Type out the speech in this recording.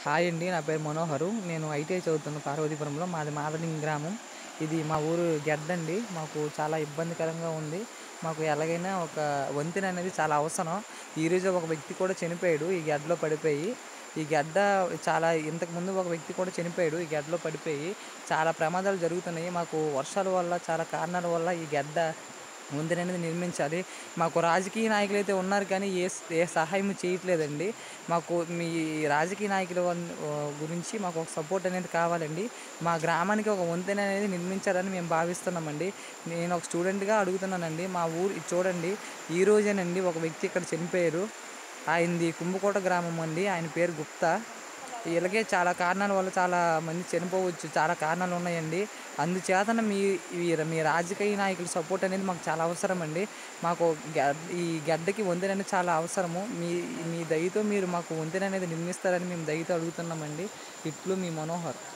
hi అండి నా పేరు మనోహరు నేను ఐటీఐ చదువుతున్నాను పార్వతీపురంలో మాది మాదలింగ గ్రామం ఇది మా ఊరు గెడ్డ అండి మాకు చాలా ఇబ్బందికరంగా ఉంది మాకు ఎలాగైనా ఒక వంతెన అనేది చాలా అవసరం ఈరోజు ఒక వ్యక్తి కూడా చనిపోయాడు ఈ గెడ్డలో పడిపోయి ఈ గడ్డ చాలా ఇంతకు ముందు ఒక వ్యక్తి కూడా చనిపోయాడు ఈ గడ్డలో పడిపోయి చాలా ప్రమాదాలు జరుగుతున్నాయి మాకు వర్షాల వల్ల చాలా కారణాల వల్ల ఈ గడ్డ వంతెన అనేది నిర్మించాలి మాకు రాజకీయ నాయకులు అయితే ఉన్నారు కానీ ఏ ఏ సహాయం చేయట్లేదండి మాకు మీ రాజకీయ నాయకుల వన్- గురించి మాకు ఒక సపోర్ట్ అనేది కావాలండి మా గ్రామానికి ఒక వంతెన అనేది నిర్మించాలని మేము భావిస్తున్నామండి నేను ఒక స్టూడెంట్గా అడుగుతున్నానండి మా ఊరు ఇది చూడండి ఈ రోజేనండి ఒక వ్యక్తి ఇక్కడ చనిపోయారు ఆయనది కుంభకోట గ్రామం అండి ఆయన పేరు గుప్తా ఇలాగే చాలా కారణాల వల్ల చాలా మంది చనిపోవచ్చు చాలా కారణాలు ఉన్నాయండి అందుచేతన మీ ఈ- మీ రాజకీయ నాయకుల సపోర్ట్ అనేది మాకు చాలా అవసరం అండి మాకు గ- ఈ గడ్డకి వంతెన అనేది చాలా అవసరము మీ మీ దయతో మీరు మాకు వంతెన అనేది నిర్మిస్తారని మేము దయతో అడుగుతున్నామండి ఇట్లు మీ మనోహర్